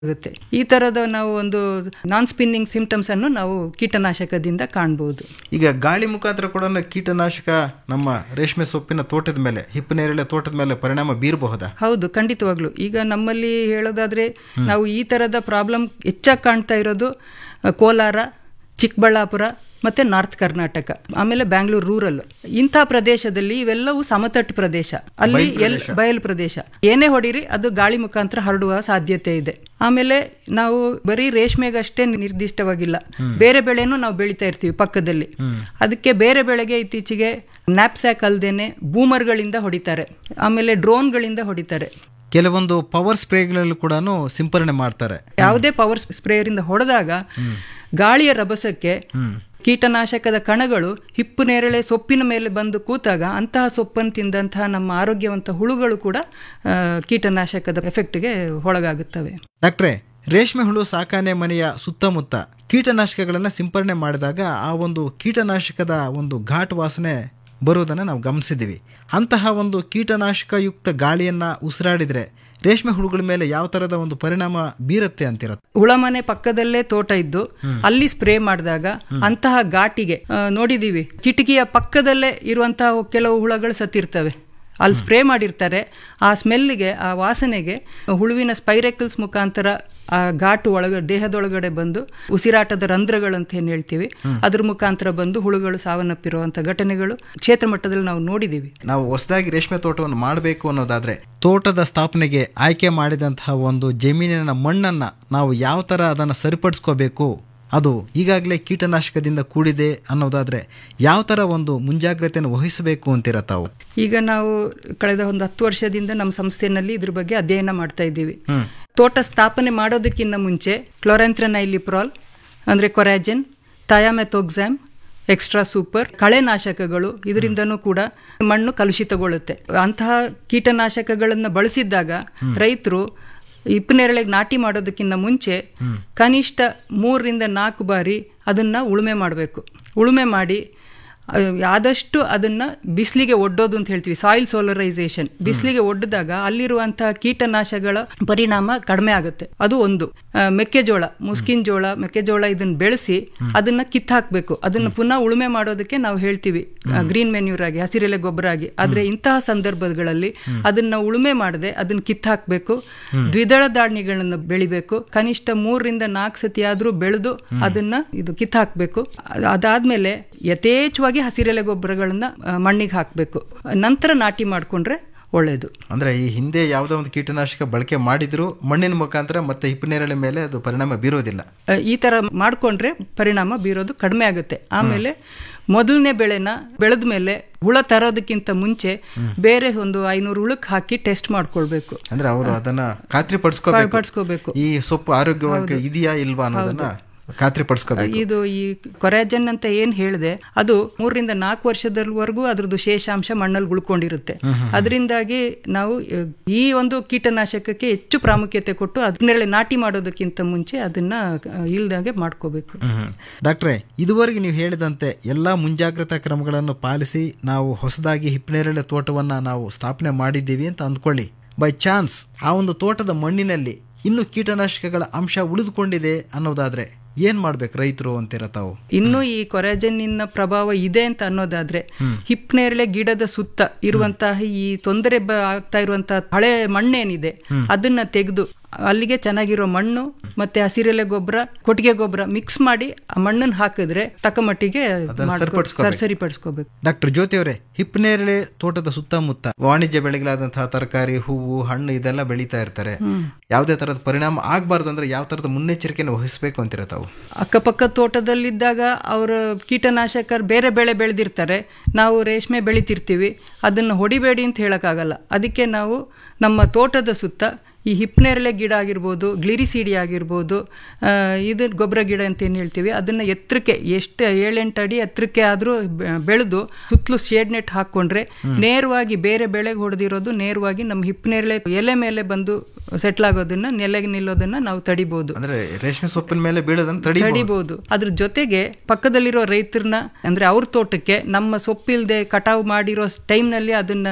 ಆಗುತ್ತೆ ಈ ತರದ ನಾವು ಒಂದು ನಾನ್ ಸ್ಪಿನ್ನಿಂಗ್ ಸಿಂಪ್ಟಮ್ಸ್ ಅನ್ನು ನಾವು ಕೀಟನಾಶಕದಿಂದ ಕಾಣಬಹುದು ಈಗ ಗಾಳಿ ಮುಖಾಂತರ ಕೂಡ ಕೀಟನಾಶಕ ನಮ್ಮ ರೇಷ್ಮೆ ಸೊಪ್ಪಿನ ತೋಟದ ಮೇಲೆ ಹಿಪ್ಪನೇರಳೆ ತೋಟದ ಮೇಲೆ ಪರಿಣಾಮ ಬೀರಬಹುದಾ ಹೌದು ಖಂಡಿತವಾಗ್ಲು ಈಗ ನಮ್ಮಲ್ಲಿ ಹೇಳೋದಾದ್ರೆ ನಾವು ಈ ತರದ ಪ್ರಾಬ್ಲಮ್ ಹೆಚ್ಚಾಗಿ ಕಾಣ್ತಾ ಇರೋದು ಅ, ಕೋಲಾರ ಚಿಕ್ಕಬಳ್ಳಾಪುರ ಮತ್ತೆ ನಾರ್ತ್ ಕರ್ನಾಟಕ ಆಮೇಲೆ ಬ್ಯಾಂಗ್ಳೂರ್ ರೂರಲ್ ಇಂಥ ಪ್ರದೇಶದಲ್ಲಿ ಇವೆಲ್ಲವೂ ಸಮತಟ್ಟು ಪ್ರದೇಶ ಅಲ್ಲಿ ಎಲ್ ಬಯಲು ಪ್ರದೇಶ ಏನೇ ಹೊಡೀರಿ ಅದು ಗಾಳಿ ಮುಖಾಂತರ ಹರಡುವ ಸಾಧ್ಯತೆ ಇದೆ ಆಮೇಲೆ ನಾವು ಬರೀ ರೇಷ್ಮೆಗಷ್ಟೇ ನಿರ್ದಿಷ್ಟವಾಗಿಲ್ಲ ಬೇರೆ ಬೆಳೆನೂ ನಾವು ಬೆಳಿತಾ ಇರ್ತೀವಿ ಪಕ್ಕದಲ್ಲಿ ಅದಕ್ಕೆ ಬೇರೆ ಬೆಳೆಗೆ ಇತ್ತೀಚೆಗೆ ನ್ಯಾಪ್ಸ್ಯಾಕ್ ಅಲ್ದೇನೆ ಬೂಮರ್ಗಳಿಂದ ಹೊಡಿತಾರೆ ಆಮೇಲೆ ಡ್ರೋನ್ಗಳಿಂದ ಹೊಡಿತಾರೆ ಕೆಲವೊಂದು ಪವರ್ ಸ್ಪ್ರೇಗಳಲ್ಲಿ ಕೂಡ ಸಿಂಪರಣೆ ಮಾಡ್ತಾರೆ ಯಾವುದೇ ಪವರ್ ಸ್ಪ್ರೇಯರಿಂದ ಹೊಡೆದಾಗ ಗಾಳಿಯ ರಭಸಕ್ಕೆ ಕೀಟನಾಶಕದ ಕಣಗಳು ಹಿಪ್ಪು ನೇರಳೆ ಸೊಪ್ಪಿನ ಮೇಲೆ ಬಂದು ಕೂತಾಗ ಅಂತಹ ಸೊಪ್ಪನ್ನು ತಿಂದಂತಹ ನಮ್ಮ ಆರೋಗ್ಯವಂತ ಹುಳುಗಳು ಕೂಡ ಆ, ಕೀಟನಾಶಕದ ಎಫೆಕ್ಟ್ಗೆ ಒಳಗಾಗುತ್ತವೆ ಡಾಕ್ಟ್ರೆ ರೇಷ್ಮೆ ಹುಳು ಸಾಕಾಣೆ ಮನೆಯ ಸುತ್ತಮುತ್ತ ಕೀಟನಾಶಕಗಳನ್ನು ಸಿಂಪರಣೆ ಮಾಡಿದಾಗ ಆ ಒಂದು ಕೀಟನಾಶಕದ ಒಂದು ಘಾಟ್ ವಾಸನೆ ಬರುವುದನ್ನು ನಾವು ಗಮನಿಸಿದ್ದೀವಿ ಅಂತಹ ಒಂದು ಕೀಟನಾಶಕಯುಕ್ತ ಗಾಳಿಯನ್ನ ಉಸಿರಾಡಿದ್ರೆ ರೇಷ್ಮೆ ಹುಳುಗಳ ಮೇಲೆ ಯಾವ ತರದ ಒಂದು ಪರಿಣಾಮ ಬೀರುತ್ತೆ ಅಂತಿರ ಹುಳಮನೆ ಪಕ್ಕದಲ್ಲೇ ತೋಟ ಇದ್ದು ಅಲ್ಲಿ ಸ್ಪ್ರೇ ಮಾಡಿದಾಗ ಅಂತಹ ಘಾಟಿಗೆ ಆ, ನೋಡಿದೀವಿ ಕಿಟಕಿಯ ಪಕ್ಕದಲ್ಲೇ ಇರುವಂತಹ ಕೆಲವು ಹುಳಗಳು ಸತ್ತಿರ್ತವೆ ಅಲ್ಲಿ ಸ್ಪ್ರೇ ಮಾಡಿರ್ತಾರೆ ಆ ಸ್ಮೆಲ್ಗೆ ಆ ವಾಸನೆಗೆ ಹುಳುವಿನ ಸ್ಪೈರೆಕಲ್ಸ್ ಮುಖಾಂತರ ಆ ಘಾಟು ಒಳಗ ದೇಹದೊಳಗಡೆ ಬಂದು ಉಸಿರಾಟದ ರಂಧ್ರಗಳಂತ ಏನು ಹೇಳ್ತೀವಿ ಅದ್ರ ಮುಖಾಂತರ ಬಂದು ಹುಳುಗಳು ಸಾವನ್ನಪ್ಪಿರುವಂಥ ಘಟನೆಗಳು ಕ್ಷೇತ್ರ ಮಟ್ಟದಲ್ಲಿ ನಾವು ನೋಡಿದ್ದೀವಿ ನಾವು ಹೊಸದಾಗಿ ರೇಷ್ಮೆ ತೋಟವನ್ನು ಮಾಡಬೇಕು ಅನ್ನೋದಾದ್ರೆ ತೋಟದ ಸ್ಥಾಪನೆಗೆ ಆಯ್ಕೆ ಮಾಡಿದಂತಹ ಒಂದು ಜಮೀನಿನ ಮಣ್ಣನ್ನ ನಾವು ಯಾವ ತರ ಅದನ್ನು ಸರಿಪಡಿಸ್ಕೋಬೇಕು ಅದು ಈಗಾಗಲೇ ಕೀಟನಾಶಕದಿಂದ ಕೂಡಿದೆ ಅನ್ನೋದಾದ್ರೆ ಯಾವ ತರ ಒಂದು ಮುಂಜಾಗ್ರತೆಯನ್ನು ವಹಿಸಬೇಕು ಅಂತೀರ ತಾವು ಈಗ ನಾವು ಕಳೆದ ಒಂದು ಹತ್ತು ವರ್ಷದಿಂದ ನಮ್ಮ ಸಂಸ್ಥೆಯಲ್ಲಿ ಇದ್ರ ಬಗ್ಗೆ ಅಧ್ಯಯನ ಮಾಡ್ತಾ ಇದ್ದೀವಿ ತೋಟ ಸ್ಥಾಪನೆ ಮಾಡೋದಕ್ಕಿಂತ ಮುಂಚೆ ಕ್ಲೋರೆಂಥ್ರನೈಲಿಪ್ರಾಲ್ ಅಂದರೆ ಕೊರಾಜನ್ ಥಯಾಮೆಥೋಕ್ಸಾಮ್ ಎಕ್ಸ್ಟ್ರಾ ಸೂಪರ್ ಕಳೆನಾಶಕಗಳು ಇದರಿಂದನೂ ಕೂಡ ಮಣ್ಣು ಕಲುಷಿತಗೊಳ್ಳುತ್ತೆ ಅಂತಹ ಕೀಟನಾಶಕಗಳನ್ನು ಬಳಸಿದ್ದಾಗ ರೈತರು ಇಪ್ಪನೇರಳೆಗೆ ನಾಟಿ ಮಾಡೋದಕ್ಕಿಂತ ಮುಂಚೆ ಕನಿಷ್ಠ ಮೂರರಿಂದ ನಾಲ್ಕು ಬಾರಿ ಅದನ್ನ ಉಳುಮೆ ಮಾಡಬೇಕು ಉಳುಮೆ ಮಾಡಿ ಆ, ಆದಷ್ಟು ಅದನ್ನ ಬಿಸಿಲಿಗೆ ಒಡ್ಡೋದು ಅಂತ ಹೇಳ್ತೀವಿ ಸಾಯಿಲ್ ಸೋಲರೈಸೇಷನ್ ಬಿಸಿಲಿಗೆ ಒಡ್ಡಿದಾಗ ಅಲ್ಲಿರುವಂತಹ ಕೀಟನಾಶಕಗಳ ಪರಿಣಾಮ ಕಡಿಮೆ ಆಗುತ್ತೆ ಅದು ಒಂದು ಆ, ಮೆಕ್ಕೆಜೋಳ ಮುಸ್ಕಿನ್ ಜೋಳ ಮೆಕ್ಕೆಜೋಳ ಇದನ್ನ ಬೆಳೆಸಿ ಅದನ್ನ ಕಿತ್ತಾಕ್ಬೇಕು ಅದನ್ನ ಪುನಃ ಉಳುಮೆ ಮಾಡೋದಕ್ಕೆ ನಾವು ಹೇಳ್ತೀವಿ ಗ್ರೀನ್ ಮೆನ್ಯೂರ್ ಆಗಿ ಹಸಿರೆಲೆ ಗೊಬ್ಬರ ಆಗಿ ಆದ್ರೆ ಇಂತಹ ಸಂದರ್ಭಗಳಲ್ಲಿ ಅದನ್ನ ಉಳುಮೆ ಮಾಡದೆ ಅದನ್ನ ಕಿತ್ತಾಕ್ಬೇಕು ದ್ವಿದಳ ಧಾನ್ಯಗಳನ್ನ ಬೆಳಿಬೇಕು ಕನಿಷ್ಠ ಮೂರರಿಂದ ನಾಲ್ಕು ಸತಿ ಆದ್ರೂ ಬೆಳೆದು ಅದನ್ನ ಇದು ಕಿತ್ತಾಕ್ಬೇಕು ಅದ್- ಅದಾದ್ಮೇಲೆ ಯಥೇಚ್ಛವಾಗಿ ಹಸಿರೆಲೆ ಗೊಬ್ಬರಗಳನ್ನ ಆ, ಮಣ್ಣಿಗೆ ಹಾಕಬೇಕು ನಂತರ ನಾಟಿ ಮಾಡ್ಕೊಂಡ್ರೆ ಒಳ್ಳೇದು ಅಂದ್ರೆ ಈ ಹಿಂದೆ ಯಾವುದೋ ಒಂದು ಕೀಟನಾಶಕ ಬಳಕೆ ಮಾಡಿದ್ರು ಮಣ್ಣಿನ ಮುಖಾಂತರ ಮತ್ತೆ ಹಿಪ್ಪನೇರಳೆ ಮೇಲೆ ಅದು ಪರಿಣಾಮ ಬೀರೋದಿಲ್ಲ ಆ, ಈ ತರ ಮಾಡ್ಕೊಂಡ್ರೆ ಪರಿಣಾಮ ಬೀರೋದು ಕಡಿಮೆ ಆಗುತ್ತೆ ಆಮೇಲೆ ಮೊದಲನೇ ಬೆಳೆನ ಬೆಳೆದ ಮೇಲೆ ಹುಳ ತರೋದಕ್ಕಿಂತ ಮುಂಚೆ ಬೇರೆ ಒಂದು ಐನೂರು ಹುಳಕ್ಕೆ ಹಾಕಿ ಟೆಸ್ಟ್ ಮಾಡ್ಕೊಳ್ಬೇಕು ಅಂದ್ರೆ ಅವರು ಅದನ್ನ ಖಾತ್ರಿ ಪಡಿಸ್ಕೋಬೇಕು ಪಡಿಸ್ಕೋಬೇಕು ಈ ಸೊಪ್ಪು ಆರೋಗ್ಯವಾಗಿ ಇದೆಯಾ ಇಲ್ವಾ ಅನ್ನೋದನ್ನ ಖಾತ್ರಿ ಪಡಿಸ್ಕೋಬೇಕು ಇದು ಈ ಕೊರಾಜನ್ ಅಂತ ಏನ್ ಹೇಳಿದೆ ಅದು ಮೂರರಿಂದ ನಾಲ್ಕು ವರ್ಷದವರೆಗೂ ಅದ್ರದ್ದು ಶೇಷಾಂಶ ಮಣ್ಣಲ್ಲಿ ಉಳ್ಕೊಂಡಿರುತ್ತೆ ಅದರಿಂದಾಗಿ ನಾವು ಅಹ್, ಈ ಒಂದು ಕೀಟನಾಶಕಕ್ಕೆ ಹೆಚ್ಚು ಪ್ರಾಮುಖ್ಯತೆ ಕೊಟ್ಟು ಅದನ್ನೆರಳೆ ನಾಟಿ ಮಾಡೋದಕ್ಕಿಂತ ಮುಂಚೆ ಅದನ್ನ ಅಹ್, ಇಲ್ದಾಗೆ ಮಾಡ್ಕೋಬೇಕು ಡಾಕ್ಟ್ರೆ ಇದುವರೆಗೆ ನೀವು ಹೇಳಿದಂತೆ ಎಲ್ಲಾ ಮುಂಜಾಗ್ರತಾ ಕ್ರಮಗಳನ್ನು ಪಾಲಿಸಿ ನಾವು ಹೊಸದಾಗಿ ಹಿಪ್ಪನೇರಳೆ ತೋಟವನ್ನ ನಾವು ಸ್ಥಾಪನೆ ಮಾಡಿದ್ದೀವಿ ಅಂತ ಅಂದ್ಕೊಳ್ಳಿ ಬೈ ಚಾನ್ಸ್ ಆ ಒಂದು ತೋಟದ ಮಣ್ಣಿನಲ್ಲಿ ಇನ್ನು ಕೀಟನಾಶಕಗಳ ಅಂಶ ಉಳಿದುಕೊಂಡಿದೆ ಅನ್ನೋದಾದ್ರೆ ಏನ್ ಮಾಡ್ಬೇಕು ರೈತರು ಅಂತೀರ ತಾವು ಇನ್ನು ಈ ಕೊರಾಜನ್ನಿನ ಪ್ರಭಾವ ಇದೆ ಅಂತ ಅನ್ನೋದಾದ್ರೆ ಹಿಪ್ನೇರಳೆ ಗಿಡದ ಸುತ್ತ ಇರುವಂತಹ ಈ ತೊಂದರೆ ಬ- ಆಗ್ತಾ ಇರುವಂತಹ ಹಳೆ ಮಣ್ಣೇನಿದೆ ಅದನ್ನ ತೆಗೆದು ಅಲ್ಲಿಗೆ ಚೆನ್ನಾಗಿರೋ ಮಣ್ಣು ಮತ್ತೆ ಹಸಿರೆಲೆ ಗೊಬ್ಬರ ಕೊಟ್ಟಿಗೆ ಗೊಬ್ಬರ ಮಿಕ್ಸ್ ಮಾಡಿ ಆ ಮಣ್ಣನ್ನು ಹಾಕಿದ್ರೆ ತಕ್ಕ ಮಟ್ಟಿಗೆ ಮಾಡ್ಕೊ- ಸರಿಪಡಿಸ್ಕೋಬೇಕು. ಸರಿಪಡಿಸ್ಕೋಬೇಕು ಡಾಕ್ಟರ್ ಜ್ಯೋತಿ ಅವರೇ ಹಿಪ್ಪನೇರಳೆ ತೋಟದ ಸುತ್ತಮುತ್ತ ವಾಣಿಜ್ಯ ಬೆಳೆಗಳಾದಂತಹ ತರಕಾರಿ ಹೂವು ಹಣ್ಣು ಇದೆಲ್ಲ ಬೆಳೀತಾ ಇರ್ತಾರೆ ಯಾವುದೇ ತರದ ಪರಿಣಾಮ ಆಗ್ಬಾರ್ದಂದ್ರೆ ಯಾವ ತರದ ಮುನ್ನೆಚ್ಚರಿಕೆಯನ್ನು ವಹಿಸಬೇಕು ಅಂತೀರ ತಾವು ಅಕ್ಕಪಕ್ಕ ತೋಟದಲ್ಲಿದ್ದಾಗ ಅವರು ಕೀಟನಾಶಕ ಬೇರೆ ಬೆಳೆ ಬೆಳೆದಿರ್ತಾರೆ ನಾವು ರೇಷ್ಮೆ ಬೆಳಿತಿರ್ತೀವಿ ಅದನ್ನು ಹೊಡಿಬೇಡಿ ಅಂತ ಹೇಳೋಕ್ಕಾಗಲ್ಲ ಅದಕ್ಕೆ ನಾವು ನಮ್ಮ ತೋಟದ ಸುತ್ತ ಈ ಹಿಪ್ನೇರಳೆ ಗಿಡ ಆಗಿರ್ಬೋದು ಗ್ಲಿರಿಸಿಡಿ ಆಗಿರ್ಬೋದು ಆ, ಇದು ಗೊಬ್ಬರ ಗಿಡ ಅಂತ ಏನು ಹೇಳ್ತೀವಿ ಅದನ್ನು ಎತ್ತರಕ್ಕೆ ಎಷ್ಟು ಏಳೆಂಟು ಅಡಿ ಎತ್ತರಕ್ಕೆ ಆದರೂ ಬೆಳೆದು ಸುತ್ತಲೂ ಶೇಡ್ ನೆಟ್ ಹಾಕ್ಕೊಂಡ್ರೆ ನೇರವಾಗಿ ಬೇರೆ ಬೆಳೆಗೆ ಹೊಡೆದಿರೋದು ನೇರವಾಗಿ ನಮ್ಮ ಹಿಪ್ನೇರಳೆ ಎಲೆ ಮೇಲೆ ಬಂದು ಸೆಟ್ಲ್ ಆಗೋದನ್ನ ನೆಲೆಗೆ ನಿಲ್ಲೋದನ್ನ ನಾವು ತಡಿಬೋದು ಅಂದ್ರೆ ರೇಷ್ಮೆ ಸೊಪ್ಪಿನ ಮೇಲೆ ಬೀಳೋದನ್ನ ತಡಿ ತಡಿಬಹುದು ಅದ್ರ ಜೊತೆಗೆ ಪಕ್ಕದಲ್ಲಿರೋ ರೈತರನ್ನ ಅಂದ್ರೆ ಅವ್ರ ತೋಟಕ್ಕೆ ನಮ್ಮ ಸೊಪ್ಪಿಲ್ದೆ ಕಟಾವು ಮಾಡಿರೋ ಟೈಮ್ನಲ್ಲಿ ಅದನ್ನ ಆ,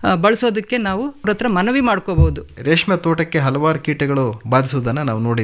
ಆ, ಬಳಸೋದಕ್ಕೆ ನಾವು ಅವ್ರ ಹತ್ರ ಮನವಿ ಮಾಡ್ಕೋಬಹುದು ರೇಷ್ಮೆ ತೋಟಕ್ಕೆ ಹಲವಾರು ಕೀಟಗಳು ಬಾಧಿಸುವುದನ್ನು ನಾವು ನೋಡಿ